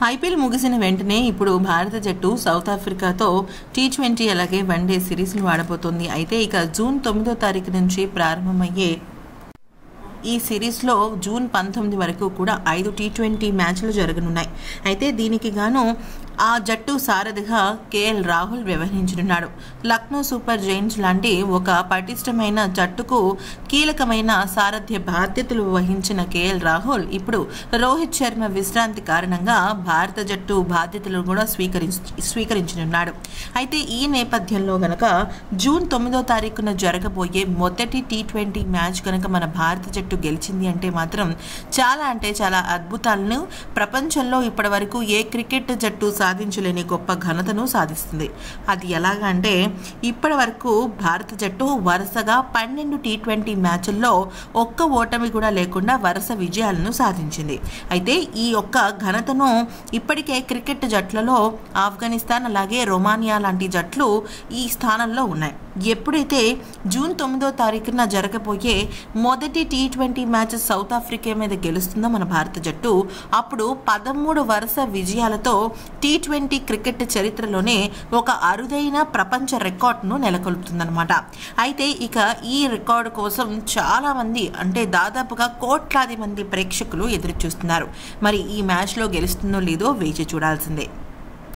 IPL ముగిసిన వెంటనే ఇప్పుడు భారత జట్టు సౌత్ ఆఫ్రికాతో టీ ట్వంటీ అలాగే వన్డే సిరీస్ను ఆడబోతోంది అయితే ఇక జూన్ తొమ్మిదో తారీఖు నుంచి ప్రారంభమయ్యే ఈ సిరీస్లో జూన్ పంతొమ్మిది వరకు కూడా ఐదు టీ ట్వంటీ మ్యాచ్లు జరగనున్నాయి అయితే దీనికి గాను ఆ జట్టు సారథిగా కేఎల్ రాహుల్ వ్యవహరించనున్నాడు లక్నో సూపర్ జైంట్స్ లాంటి ఒక పటిష్టమైన జట్టుకు కీలకమైన సారథ్య బాధ్యతలు వహించిన కేఎల్ రాహుల్ ఇప్పుడు రోహిత్ శర్మ విశ్రాంతి కారణంగా భారత జట్టు బాధ్యతలు కూడా స్వీకరించి స్వీకరించనున్నాడు అయితే ఈ నేపథ్యంలో గనక జూన్ తొమ్మిదో తారీఖున జరగబోయే మొదటి టీ ట్వంటీ మ్యాచ్ కనుక మన భారత జట్టు గెలిచింది అంటే మాత్రం చాలా అంటే చాలా అద్భుతాలను ప్రపంచంలో ఇప్పటి వరకు ఏ క్రికెట్ జట్టు సాధించలేని గొప్ప ఘనతను సాధిస్తుంది అది ఎలాగ అంటే ఇప్పటి వరకు భారత జట్టు వరుసగా పన్నెండు టీ ట్వంటీ మ్యాచ్ల్లో ఒక్క ఓటమి కూడా లేకుండా వరుస విజయాలను సాధించింది అయితే ఈ యొక్క ఘనతను ఇప్పటికే క్రికెట్ జట్లలో ఆఫ్ఘనిస్తాన్ అలాగే రొమానియా లాంటి జట్లు ఈ స్థానంలో ఉన్నాయి ఎప్పుడైతే జూన్ తొమ్మిదో తారీఖున జరగబోయే మొదటి T twenty match South Africa మీద గెలుస్తుందో మన భారత జట్టు అప్పుడు పదమూడు వరుస విజయాలతో టీ ట్వంటీ క్రికెట్ చరిత్రలోనే ఒక అరుదైన ప్రపంచ రికార్డును నెలకొల్పుతుందన్నమాట అయితే ఇక ఈ రికార్డు కోసం చాలా మంది అంటే దాదాపుగా కోట్లాది మంది ప్రేక్షకులు ఎదురు చూస్తున్నారు మరి ఈ మ్యాచ్లో గెలుస్తుందో లేదో వేచి చూడాల్సిందే